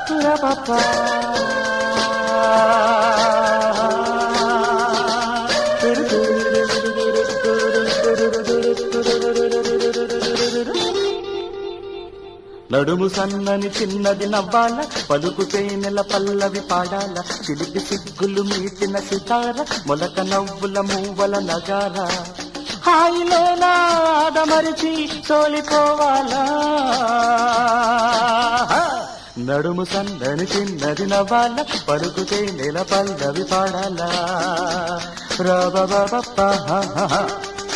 రపపా. నడుము సన్నని చిన్నది నవ్వాల పలుకుతే నెల పల్లవి పాడాల చిలిపి సిగ్గులు మీటిన సితార మొలక నవ్వుల మూవల నగార హాయిలోనా ఆడమరిచి తోలిపోవాలా నడుము సన్నని చిన్నది నవ్వాల పలుకుతే నెల పల్లవి పాడాలా రబబబప్ప హా హా హా.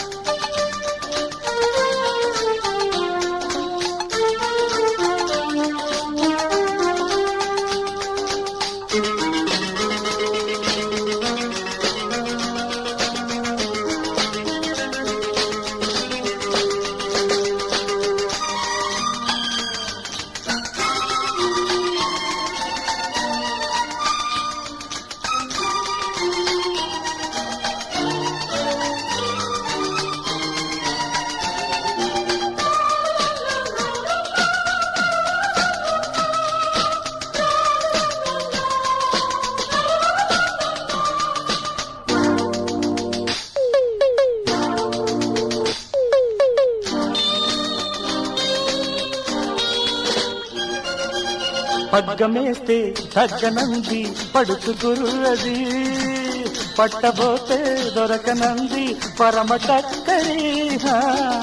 పగ్గమేస్తే తగ్గనంది పడుచు గురువది పట్టబోతే దొరకనంది పరమ చక్కరి హా.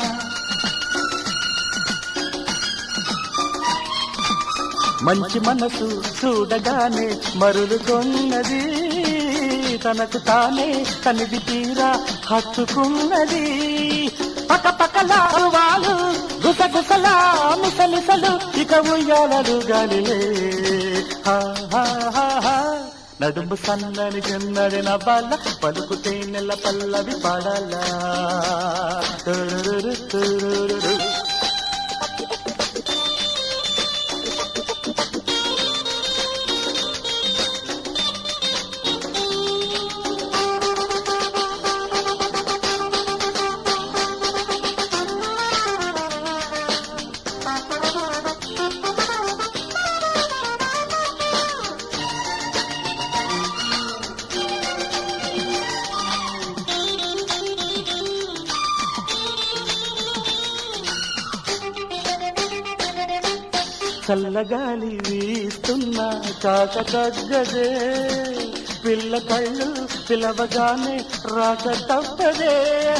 మంచి మనసు చూడగానే మరులుకొన్నది తనకు తానే తనిది తీరా హత్తుకున్నది పక పకలా వాళ్ళు గుసగుసలా ముసలిసలు ఇక ఉయ్యాలలు గాలిలే హా, హా, హా, హా. నడుము సన్నని చిన్నది నవ్వాల పలుకుతే నెల పల్లవి పాడాలా తురురురు, తురురురు. చల్లగాలి వీస్తున్నా కాక తగ్గదే పిల్ల కళ్ళు పిలవగానే రాక తప్పదే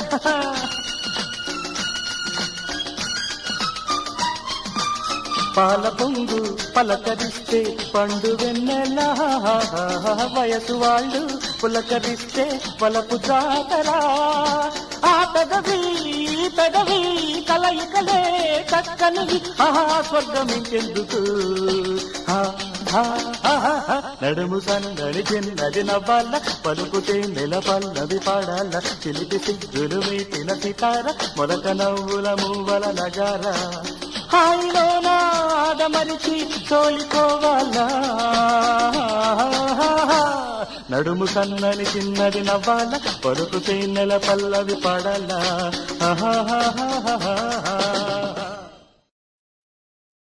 పాల పొంగు పలకరిస్తే పండు వెన్నెల వయసు వాళ్ళు పులకరిస్తే పలపు జాతరా ఆ పెదవి ఈ పెదవి కలయికలే చక్కనివి ఆహా స్వర్గం ఇంకెందుకు హా, హా, హా, హా. నడుము సన్నడి చిన్నది నవ్వాల పలుకుతే నెల పల్లవి పాడాల చిలిపి సిగ్గులు మీటిన సితార మొలక నవ్వుల మూవల నగార హాయిలోన ఆడమరిచి తోలిపోవాలా నడుము సన్నని చిన్నది నవ్వాల పలుకుతే నెల పల్లవి పాడాలా ఆహాహాహాహా.